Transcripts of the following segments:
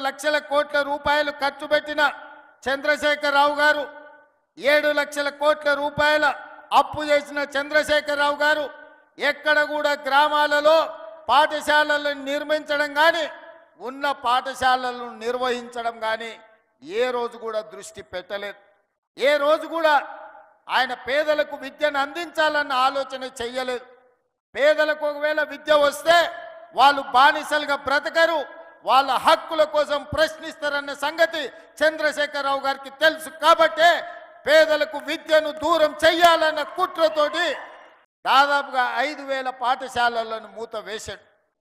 లక్షల కోట్ల రూపాయలు ఖర్చు పెట్టిన చంద్రశేఖరరావు గారు ఏడు లక్షల కోట్ల రూపాయల అప్పు చేసిన చంద్రశేఖరరావు గారు ఎక్కడ కూడా గ్రామాలలో పాఠశాలలను నిర్మించడం కానీ ఉన్న పాఠశాలలను నిర్వహించడం కానీ ఏ రోజు కూడా దృష్టి పెట్టలేదు ఏ రోజు కూడా ఆయన పేదలకు విద్యను అందించాలన్న ఆలోచన చెయ్యలేదు పేదలకు ఒకవేళ విద్య వస్తే వాళ్ళు బానిసలుగా బ్రతకరు వాళ్ళ హక్కుల కోసం ప్రశ్నిస్తారన్న సంగతి చంద్రశేఖరరావు గారికి తెలుసు కాబట్టే పేదలకు విద్యను దూరం చెయ్యాలన్న కుట్రతోటి దాదాపుగా ఐదు వేల పాఠశాలలను మూత వేశాడు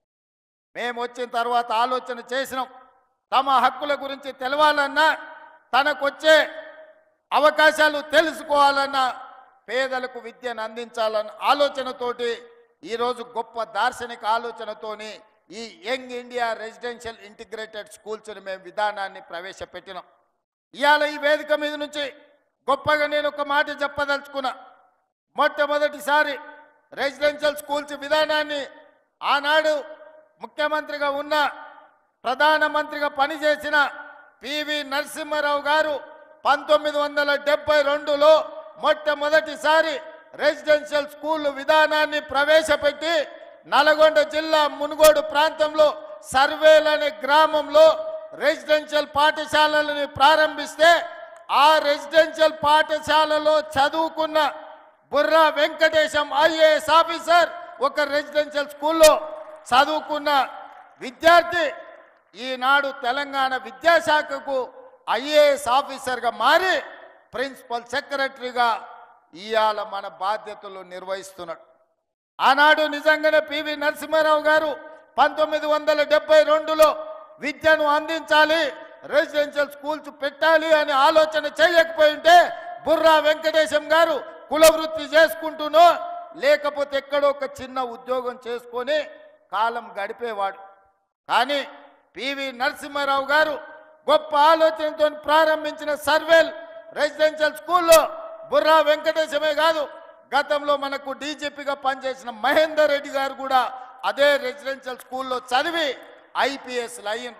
మేము వచ్చిన తర్వాత ఆలోచన చేసినాం తమ హక్కుల గురించి తెలవాలన్నా తనకొచ్చే అవకాశాలు తెలుసుకోవాలన్న పేదలకు విద్యను అందించాలన్న ఆలోచనతోటి ఈరోజు గొప్ప దార్శనిక ఆలోచనతోని ఈ యంగ్ ఇండియా రెసిడెన్షియల్ ఇంటిగ్రేటెడ్ స్కూల్స్ని మేము విధానాన్ని ప్రవేశపెట్టినాం ఇవాళ ఈ వేదిక మీద నుంచి గొప్పగా నేను ఒక మాట చెప్పదలుచుకున్నా మొట్టమొదటిసారి రెసిడెన్షియల్ స్కూల్స్ విధానాన్ని ఆనాడు ముఖ్యమంత్రిగా ఉన్న ప్రధానమంత్రిగా పనిచేసిన పివి నరసింహారావు గారు పంతొమ్మిది వందల డెబ్బై రెండులో మొట్టమొదటిసారి రెసిడెన్షియల్ స్కూల్ విధానాన్ని ప్రవేశపెట్టి నల్గొండ జిల్లా మునుగోడు ప్రాంతంలో సర్వేల్ అనే గ్రామంలో రెసిడెన్షియల్ పాఠశాలలని ప్రారంభిస్తే ఆ రెసిడెన్షియల్ పాఠశాలలో చదువుకున్న బుర్రా వెంకటేశం ఐఏఎస్ ఆఫీసర్ ఒక రెసిడెన్షియల్ స్కూల్లో చదువుకున్న విద్యార్థి ఈనాడు తెలంగాణ విద్యాశాఖకు ఐఏఎస్ ఆఫీసర్గా మారి ప్రిన్సిపల్ సెక్రటరీగా ఇవాళ మన బాధ్యతలు నిర్వహిస్తున్నాడు ఆనాడు నిజంగానే పివి నరసింహారావు గారు పంతొమ్మిది వందల డెబ్బై రెండులో విద్యను అందించాలి రెసిడెన్షియల్ స్కూల్స్ పెట్టాలి అని ఆలోచన చేయకపోయింటే బుర్రా వెంకటేశం గారు కుల వృత్తి చేసుకుంటూనో లేకపోతే ఎక్కడో ఒక చిన్న ఉద్యోగం చేసుకొని కాలం గడిపేవాడు కానీ పివి నరసింహారావు గారు గొప్ప ఆలోచనతో ప్రారంభించిన సర్వేల్ రెసిడెన్షియల్ స్కూల్లో బుర్రా వెంకటేశమే కాదు గతంలో మనకు డీజీపీగా పనిచేసిన మహేందర్ రెడ్డి గారు కూడా అదే రెసిడెన్షియల్ స్కూల్లో చదివి ఐపీఎస్లు అయ్యింది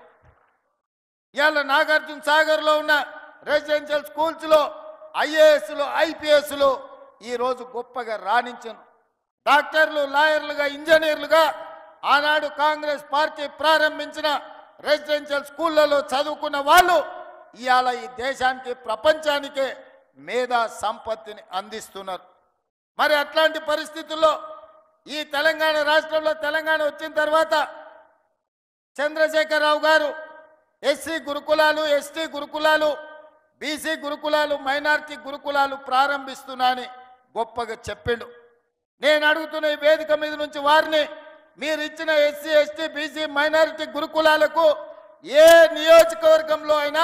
ఇవాళ నాగార్జున సాగర్లో ఉన్న రెసిడెన్షియల్ స్కూల్స్లో ఐఏఎస్లు ఐపీఎస్లు ఈరోజు గొప్పగా రాణించను డాక్టర్లు లాయర్లుగా ఇంజనీర్లుగా ఆనాడు కాంగ్రెస్ పార్టీ ప్రారంభించిన రెసిడెన్షియల్ స్కూళ్ళలో చదువుకున్న వాళ్ళు ఇవాళ ఈ దేశానికి ప్రపంచానికే మేధా సంపత్తిని అందిస్తున్నారు మరి అట్లాంటి పరిస్థితుల్లో ఈ తెలంగాణ రాష్ట్రంలో తెలంగాణ వచ్చిన తర్వాత చంద్రశేఖరరావు గారు ఎస్సీ గురుకులాలు ఎస్టీ గురుకులాలు బీసీ గురుకులాలు మైనార్టీ గురుకులాలు ప్రారంభిస్తున్నా అని గొప్పగా చెప్పిండు నేను అడుగుతున్న ఈ వేదిక మీద నుంచి వారిని మీరు ఇచ్చిన ఎస్సీ ఎస్టీ బీసీ మైనారిటీ గురుకులాలకు ఏ నియోజకవర్గంలో అయినా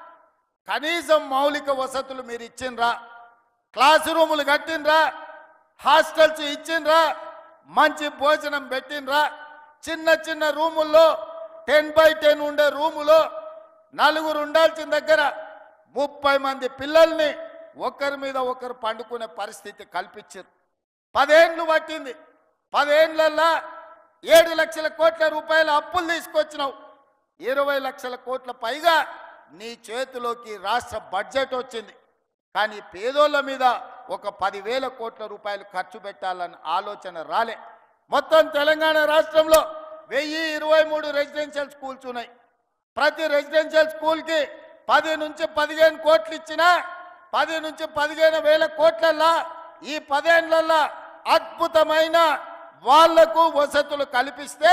కనీసం మౌలిక వసతులు మీరు ఇచ్చిండ్రా క్లాస్ రూములు కట్టిండ్రా హాస్టల్స్ ఇచ్చిండ్రా మంచి భోజనం పెట్టిండ్రా చిన్న చిన్న రూముల్లో టెన్ బై టెన్ ఉండే రూములో నలుగురు ఉండాల్సిన దగ్గర ముప్పై మంది పిల్లల్ని ఒకరి మీద ఒకరు పండుకునే పరిస్థితి కల్పించారు పదేండ్లు పట్టింది పదేండ్లల్లా ఏడు లక్షల కోట్ల రూపాయల అప్పులు తీసుకొచ్చినావు ఇరవై లక్షల కోట్ల పైగా నీ చేతిలోకి రాష్ట్ర బడ్జెట్ వచ్చింది కానీ పేదోళ్ళ మీద ఒక పదివేల కోట్ల రూపాయలు ఖర్చు పెట్టాలన్న ఆలోచన రాలే మొత్తం తెలంగాణ రాష్ట్రంలో వెయ్యి ఇరవై మూడు రెసిడెన్షియల్ స్కూల్స్ ఉన్నాయి ప్రతి రెసిడెన్షియల్ స్కూల్కి పది నుంచి పదిహేను కోట్లు ఇచ్చినా పది నుంచి పదిహేను వేల కోట్లల్లా ఈ పదేళ్లల్లా అద్భుతమైన వాళ్లకు వసతులు కల్పిస్తే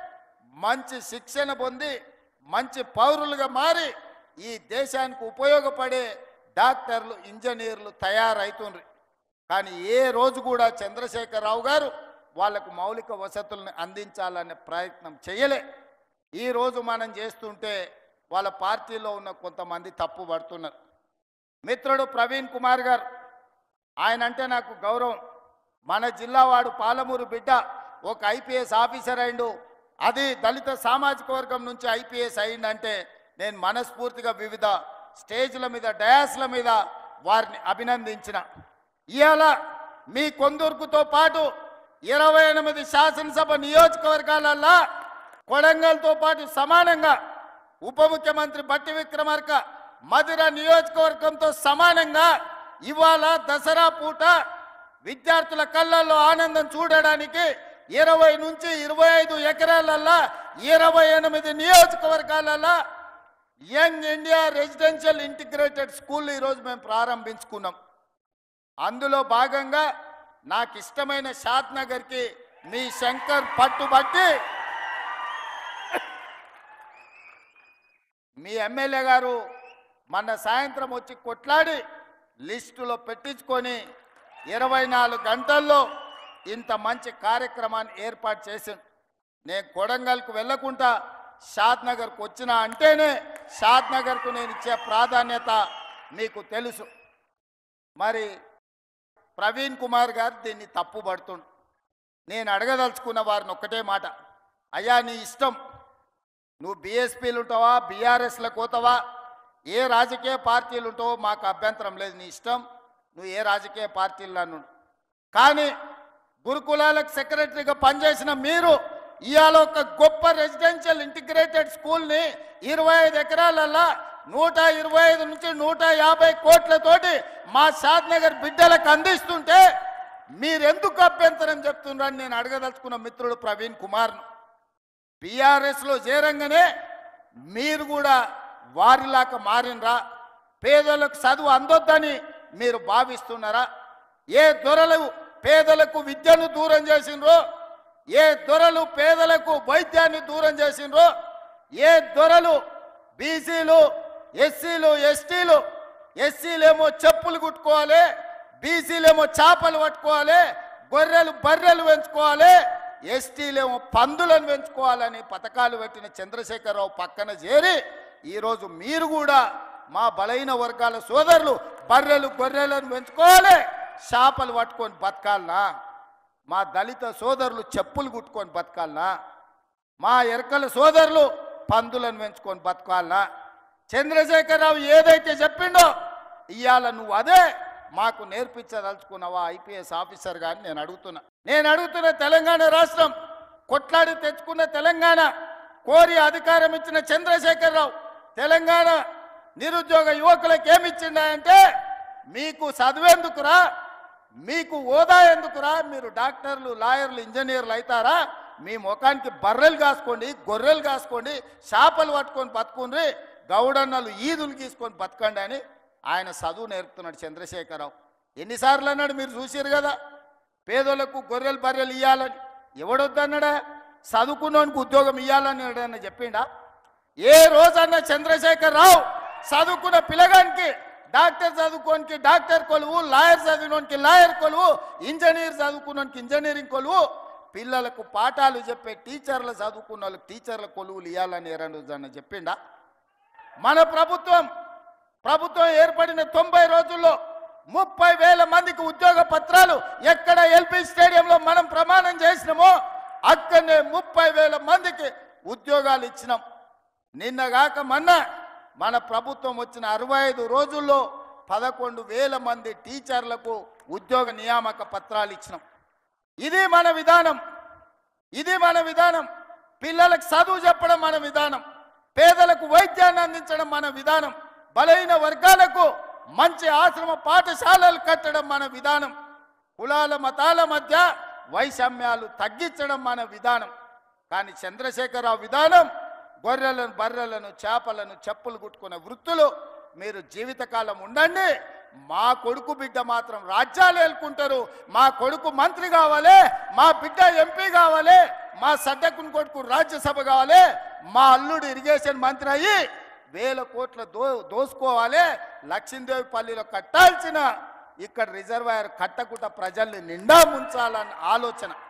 మంచి శిక్షణ పొంది మంచి పౌరులుగా మారి ఈ దేశానికి ఉపయోగపడే డాక్టర్లు ఇంజనీర్లు తయారవుతుండ్రు కానీ ఏ రోజు కూడా చంద్రశేఖరరావు గారు వాళ్ళకు మౌలిక వసతులను అందించాలనే ప్రయత్నం చేయలే ఈ రోజు మనం చేస్తుంటే వాళ్ళ పార్టీలో ఉన్న కొంతమంది తప్పు పడుతున్నారు మిత్రుడు ప్రవీణ్ కుమార్ గారు ఆయన అంటే నాకు గౌరవం మన జిల్లా వాడు పాలమూరు బిడ్డ ఒక ఐపీఎస్ ఆఫీసర్ అయిండు అది దళిత సామాజిక వర్గం నుంచి ఐపీఎస్ అయిందంటే నేను మనస్ఫూర్తిగా వివిధ స్టేజ్ల మీద డయాస్ల మీద వారిని అభినందించిన ఇవాళ మీ కొందూరుకుతో పాటు ఇరవై ఎనిమిది శాసనసభ నియోజకవర్గాలల్లో కొడంగల్తో పాటు సమానంగా ఉప ముఖ్యమంత్రి బట్టి విక్రమార్క మధుర నియోజకవర్గంతో సమానంగా ఇవాళ దసరా పూట విద్యార్థుల కళ్ళల్లో ఆనందం చూడడానికి ఇరవై నుంచి ఇరవై ఐదు ఎకరాలల్లా ఇరవై ఎనిమిది నియోజకవర్గాలల్లా young India residential integrated school ఈరోజు మేము ప్రారంభించుకున్నాం అందులో భాగంగా నాకు ఇష్టమైన షాద్ నగర్కి మీ శంకర్ పట్టుబట్టి మీ ఎమ్మెల్యే గారు మొన్న సాయంత్రం వచ్చి కొట్లాడి లిస్టులో పెట్టించుకొని ఇరవై నాలుగు గంటల్లో ఇంత మంచి కార్యక్రమాన్ని ఏర్పాటు చేసిండు నేను కొడంగల్కు వెళ్ళకుండా షాద్ నగర్కు వచ్చిన అంటేనే షాద్ నగర్కు నేను ఇచ్చే ప్రాధాన్యత మీకు తెలుసు మరి ప్రవీణ్ కుమార్ గారు దీన్ని తప్పుపడుతుండు నేను అడగదలుచుకున్న వారిని ఒక్కటే మాట అయ్యా నీ ఇష్టం నువ్వు బీఎస్పీలు ఉంటావా బీఆర్ఎస్లకు పోతావా ఏ రాజకీయ పార్టీలు ఉంటావో మాకు అభ్యంతరం లేదు నీ ఇష్టం నువ్వు ఏ రాజకీయ పార్టీల్లో నుండి కానీ గురుకులాలకు సెక్రటరీగా పనిచేసిన మీరు ఇవాళ ఒక గొప్ప రెసిడెన్షియల్ ఇంటిగ్రేటెడ్ స్కూల్ని ఇరవై ఐదు ఎకరాలల్లా నూట ఇరవై ఐదు నుంచి నూట యాభై కోట్లతోటి మా షాద్ నగర్ బిడ్డలకు అందిస్తుంటే మీరెందుకు అభ్యంతరం చెప్తున్నారని నేను అడగదలుచుకున్న మిత్రుడు ప్రవీణ్ కుమార్ను బీఆర్ఎస్లో చేరంగానే మీరు కూడా వారిలాగా మారినరా పేదలకు చదువు అందొద్దని మీరు భావిస్తున్నారా ఏ దొరలు పేదలకు విద్యను దూరం చేసిండ్రో ఏ దొరలు పేదలకు వైద్యాన్ని దూరం చేసిండ్రో ఏ దొరలు బీసీలు ఎస్సీలు ఎస్టీలు ఎస్సీలేమో చెప్పులు కుట్టుకోవాలి బీసీలేమో చేపలు పట్టుకోవాలి గొర్రెలు బర్రెలు పెంచుకోవాలి ఎస్టీలేమో పందులను పెంచుకోవాలని పథకాలు పెట్టిన చంద్రశేఖరరావు పక్కన చేరి ఈరోజు మీరు కూడా మా బలైన వర్గాల సోదరులు బర్రెలు గొర్రెలను పెంచుకోవాలి చేపలు పట్టుకొని బతకాలనా మా దళిత సోదరులు చెప్పులు కుట్టుకొని బతకాలనా మా ఎరకల సోదరులు పందులను పెంచుకొని బతకాలనా చంద్రశేఖరరావు ఏదైతే చెప్పిండో ఇవాళ నువ్వు అదే మాకు నేర్పించదలుచుకున్నావా ఐపీఎస్ ఆఫీసర్ గాని నేను అడుగుతున్నా నేను అడుగుతున్న తెలంగాణ రాష్ట్రం కొట్లాడి తెచ్చుకున్న తెలంగాణ కోరి అధికారం ఇచ్చిన చంద్రశేఖరరావు తెలంగాణ నిరుద్యోగ యువకులకు ఏమి ఇచ్చిండంటే మీకు చదివేందుకురా మీకు హోదా ఎందుకురా మీరు డాక్టర్లు లాయర్లు ఇంజనీర్లు అవుతారా మీ ముఖానికి బర్రెలు కాసుకోండి గొర్రెలు కాసుకోండి చేపలు పట్టుకొని బతుకుండ్రి గౌడన్నలు ఈదులు గీసుకొని బతకండి అని ఆయన చదువు నేర్పుతున్నాడు చంద్రశేఖరరావు ఎన్నిసార్లు అన్నాడు మీరు చూసారు కదా పేదలకు గొర్రెలు బర్రెలు ఇవ్వాలని ఎవడొద్దన్నాడా చదువుకున్నోనికి ఉద్యోగం ఇవ్వాలని ఎవడన్నా చెప్పిండా ఏ రోజన్నా చంద్రశేఖర్ రావు చదువుకున్న పిల్లగానికి డాక్టర్ చదువుకోనికి డాక్టర్ కొలువు లాయర్ చదివినోనికి లాయర్ కొలువు ఇంజనీర్ చదువుకున్నోనికి ఇంజనీరింగ్ కొలువు పిల్లలకు పాఠాలు చెప్పే టీచర్లు చదువుకున్న వాళ్ళకి టీచర్ల కొలువులు ఇవ్వాలని ఎవరన్నా చెప్పిండా మన ప్రభుత్వం ప్రభుత్వం ఏర్పడిన తొంభై రోజుల్లో ముప్పై వేల మందికి ఉద్యోగ పత్రాలు ఎక్కడ ఎల్పి స్టేడియంలో మనం ప్రమాణం చేసినామో అక్కడనే ముప్పై వేల మందికి ఉద్యోగాలు ఇచ్చినాం నిన్నగాక మొన్న మన ప్రభుత్వం వచ్చిన అరవై ఐదు రోజుల్లో పదకొండు వేల మంది టీచర్లకు ఉద్యోగ నియామక పత్రాలు ఇచ్చినాం ఇది మన విధానం ఇది మన విధానం పిల్లలకు చదువు చెప్పడం మన విధానం పేదలకు వైద్యాన్ని అందించడం మన విధానం బలైన వర్గాలకు మంచి ఆశ్రమ పాఠశాలలు కట్టడం మన విధానం కులాల మతాల మధ్య వైషమ్యాలు తగ్గించడం మన విధానం కానీ చంద్రశేఖరరావు విధానం గొర్రెలను బర్రెలను చేపలను చెప్పులు కుట్టుకునే వృత్తులు మీరు జీవితకాలం ఉండండి మా కొడుకు బిడ్డ మాత్రం రాజ్యాలు ఏలుకుంటారు మా కొడుకు మంత్రి కావాలి మా బిడ్డ ఎంపీ కావాలి మా సడ్డకుని కొడుకు రాజ్యసభ కావాలి మా అల్లుడు ఇరిగేషన్ మంత్రి అయ్యి వేల కోట్ల దో దోసుకోవాలి లక్ష్మీదేవి పల్లిలో కట్టాల్సిన ఇక్కడ రిజర్వాయర్ కట్టకుండా ప్రజల్ని నిండా ముంచాలన్న ఆలోచన